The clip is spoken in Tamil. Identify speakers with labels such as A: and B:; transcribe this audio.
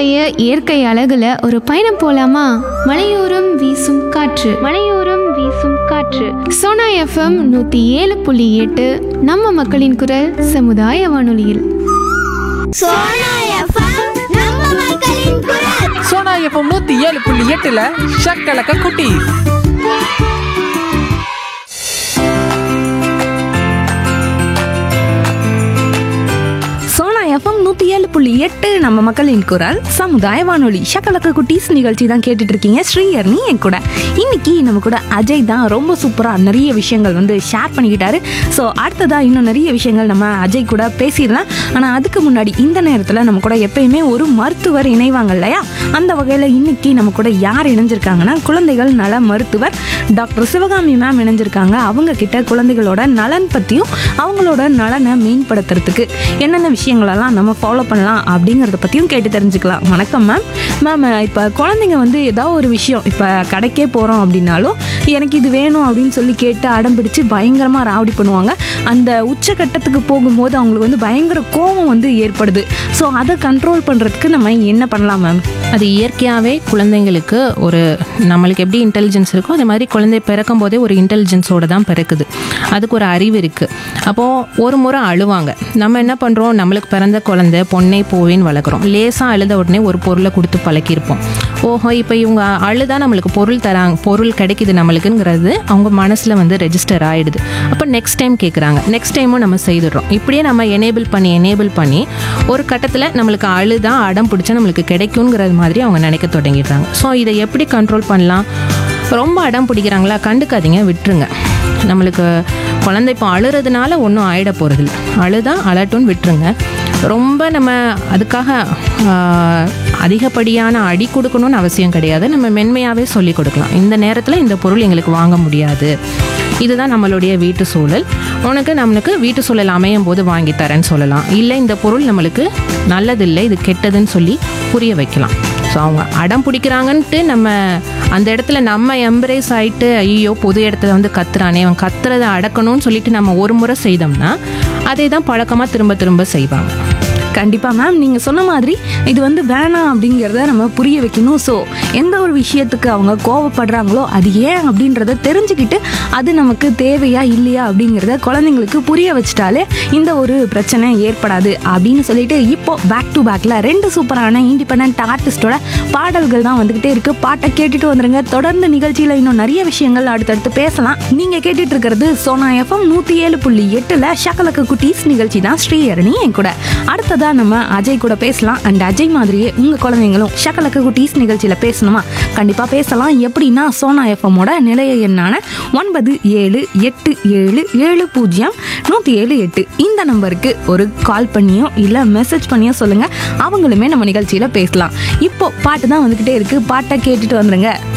A: தமிழ்நாட்டுடைய இயற்கை அழகுல ஒரு பயணம் போலாமா மலையோரம் வீசும் காற்று மலையோரம் வீசும் காற்று சோனா எஃப்எம் நூத்தி ஏழு புள்ளி எட்டு நம்ம மக்களின் குரல் சமுதாய வானொலியில்
B: சோனா எஃப்எம் நம்ம மக்களின் குரல்
C: சோனா எஃப்எம் நூத்தி ஏழு புள்ளி எட்டுல ஷக்கலக்க குட்டி
D: சோனா எஃப்எம் நூற்றி ஏழு புள்ளி எட்டு நம்ம மக்களின் குரல் சமுதாய வானொலி ஷக்கலக்க குட்டீஸ் நிகழ்ச்சி தான் கேட்டுட்டு இருக்கீங்க ஸ்ரீயர்னி என் கூட இன்னைக்கு நம்ம கூட அஜய் தான் ரொம்ப சூப்பராக நிறைய விஷயங்கள் வந்து ஷேர் பண்ணிக்கிட்டாரு ஸோ அடுத்ததாக இன்னும் நிறைய விஷயங்கள் நம்ம அஜய் கூட பேசிடலாம் ஆனால் அதுக்கு முன்னாடி இந்த நேரத்தில் நம்ம கூட எப்பயுமே ஒரு மருத்துவர் இணைவாங்க இல்லையா அந்த வகையில் இன்னைக்கு நம்ம கூட யார் இணைஞ்சிருக்காங்கன்னா குழந்தைகள் நல மருத்துவர் டாக்டர் சிவகாமி மேம் இணைஞ்சிருக்காங்க அவங்க கிட்ட குழந்தைகளோட நலன் பற்றியும் அவங்களோட நலனை மேம்படுத்துறதுக்கு என்னென்ன விஷயங்களெல்லாம் நம்ம ஃபாலோ பண்ணலாம் அப்படிங்கிறத பற்றியும் கேட்டு தெரிஞ்சுக்கலாம் வணக்கம் மேம் மேம் இப்போ குழந்தைங்க வந்து ஏதாவது ஒரு விஷயம் இப்போ கடைக்கே போகிறோம் அப்படின்னாலும் எனக்கு இது வேணும் அப்படின்னு சொல்லி கேட்டு அடம் பிடிச்சு பயங்கரமாக ராவடி பண்ணுவாங்க அந்த உச்சக்கட்டத்துக்கு போகும்போது அவங்களுக்கு வந்து பயங்கர கோபம் வந்து ஏற்படுது ஸோ அதை கண்ட்ரோல் பண்ணுறதுக்கு நம்ம என்ன பண்ணலாம் மேம்
E: அது இயற்கையாகவே குழந்தைங்களுக்கு ஒரு நம்மளுக்கு எப்படி இன்டெலிஜென்ஸ் இருக்கோ அதே மாதிரி குழந்தை பிறக்கும் போதே ஒரு இன்டெலிஜென்ஸோட தான் பிறக்குது அதுக்கு ஒரு அறிவு இருக்குது அப்போது ஒரு முறை அழுவாங்க நம்ம என்ன பண்ணுறோம் நம்மளுக்கு பிறந்த குழந்தை பொண்ணே போவேன்னு வளர்க்குறோம் லேசாக அழுத உடனே ஒரு பொருளை கொடுத்து பழக்கியிருப்போம் ஓஹோ இப்போ இவங்க அழுதா நம்மளுக்கு பொருள் தராங்க பொருள் கிடைக்குது நம்மளுக்குங்கிறது அவங்க மனசில் வந்து ரெஜிஸ்டர் ஆகிடுது அப்போ நெக்ஸ்ட் டைம் கேட்குறாங்க நெக்ஸ்ட் டைமும் நம்ம செய்துடுறோம் இப்படியே நம்ம எனேபிள் பண்ணி எனேபிள் பண்ணி ஒரு கட்டத்தில் நம்மளுக்கு அழுதா அடம் பிடிச்சா நம்மளுக்கு கிடைக்குங்கிறது மாதிரி அவங்க நினைக்க தொடங்கிடுறாங்க ஸோ இதை எப்படி கண்ட்ரோல் பண்ணலாம் ரொம்ப அடம் பிடிக்கிறாங்களா கண்டுக்காதீங்க விட்டுருங்க நம்மளுக்கு குழந்தை இப்போ அழுறதுனால ஒன்றும் ஆயிட போகிறதில்ல அழுதா அலட்டுன்னு விட்டுருங்க ரொம்ப நம்ம அதுக்காக ஆஹ், அதிகப்படியான அடி கொடுக்கணும்னு அவசியம் கிடையாது நம்ம மென்மையாகவே சொல்லி கொடுக்கலாம் இந்த நேரத்தில் இந்த பொருள் எங்களுக்கு வாங்க முடியாது இதுதான் நம்மளுடைய வீட்டு சூழல் உனக்கு நம்மளுக்கு வீட்டு சூழல் அமையும் போது வாங்கி தரேன்னு சொல்லலாம் இல்லை இந்த பொருள் நம்மளுக்கு நல்லதில்லை இது கெட்டதுன்னு சொல்லி புரிய வைக்கலாம் ஸோ அவங்க அடம் பிடிக்கிறாங்கன்ட்டு நம்ம அந்த இடத்துல நம்ம எம்ப்ரேஸ் ஆயிட்டு ஐயோ பொது இடத்துல வந்து கத்துறானே அவன் கத்துறதை அடக்கணும்னு சொல்லிட்டு நம்ம ஒரு முறை செய்தோம்னா அதே தான் பழக்கமாக திரும்ப திரும்ப செய்வாங்க
D: கண்டிப்பாக மேம் நீங்கள் சொன்ன மாதிரி இது வந்து வேணாம் அப்படிங்கிறத நம்ம புரிய வைக்கணும் ஸோ எந்த ஒரு விஷயத்துக்கு அவங்க கோவப்படுறாங்களோ அது ஏன் அப்படின்றத தெரிஞ்சுக்கிட்டு அது நமக்கு தேவையா இல்லையா அப்படிங்கிறத குழந்தைங்களுக்கு புரிய வச்சிட்டாலே இந்த ஒரு பிரச்சனை ஏற்படாது அப்படின்னு சொல்லிட்டு இப்போ பேக் டு பேக்கில் ரெண்டு சூப்பரான இண்டிபெண்ட் ஆர்டிஸ்டோட பாடல்கள் தான் வந்துக்கிட்டே இருக்கு பாட்டை கேட்டுட்டு வந்துருங்க தொடர்ந்து நிகழ்ச்சியில் இன்னும் நிறைய விஷயங்கள் அடுத்தடுத்து பேசலாம் நீங்கள் கேட்டுட்டு இருக்கிறது சோனா எஃப்எம் நூற்றி ஏழு புள்ளி எட்டில் ஷக்கலக்க குட்டீஸ் நிகழ்ச்சி தான் ஸ்ரீஹரணி என் கூட அடுத்ததா நம்ம அஜய் கூட பேசலாம் அண்ட் அஜய் மாதிரியே உங்க குழந்தைங்களும் ஷக்கலக்க குட்டீஸ் நிகழ்ச்சியில பேசணுமா கண்டிப்பா பேசலாம் எப்படின்னா சோனா எஃப்எம்மோட நிலைய எண்ணான ஒன்பது ஏழு எட்டு ஏழு ஏழு பூஜ்ஜியம் நூற்றி ஏழு எட்டு இந்த நம்பருக்கு ஒரு கால் பண்ணியோ இல்லை மெசேஜ் பண்ணியோ சொல்லுங்க அவங்களுமே நம்ம நிகழ்ச்சியில பேசலாம் இப்போ பாட்டு தான் வந்துக்கிட்டே இருக்கு பாட்டை கேட்டுட்டு வந்துருங்க